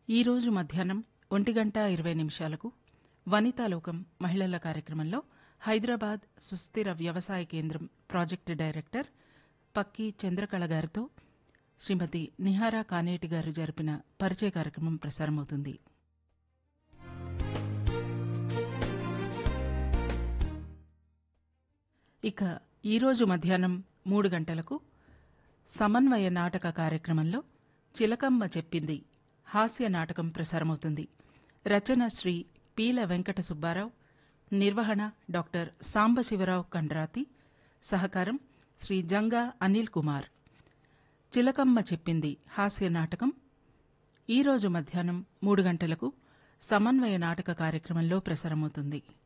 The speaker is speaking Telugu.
ఈరోజు మధ్యాహ్నం ఒంటి గంట ఇరవై నిమిషాలకు వనితాలోకం మహిళల కార్యక్రమంలో హైదరాబాద్ సుస్థిర వ్యవసాయ కేంద్రం ప్రాజెక్టు డైరెక్టర్ పక్కి చంద్రకళ గారితో శ్రీమతి నిహారా కానేటి గారు జరిపిన పరిచయ కార్యక్రమం ప్రసారమవుతుంది ఇక ఈరోజు మధ్యాహ్నం మూడు గంటలకు సమన్వయ నాటక కార్యక్రమంలో చిలకమ్మ చెప్పింది హాస్య నాటకం ప్రసారమవుతుంది రచన శ్రీ పీల వెంకట సుబ్బారావు నిర్వహణ డాక్టర్ సాంబశివరావు కండ్రాతి సహకారం శ్రీ జంగా అనిల్ కుమార్ చిలకమ్మ చెప్పింది హాస్య నాటకం ఈరోజు మధ్యాహ్నం మూడు గంటలకు సమన్వయ నాటక కార్యక్రమంలో ప్రసారమవుతుంది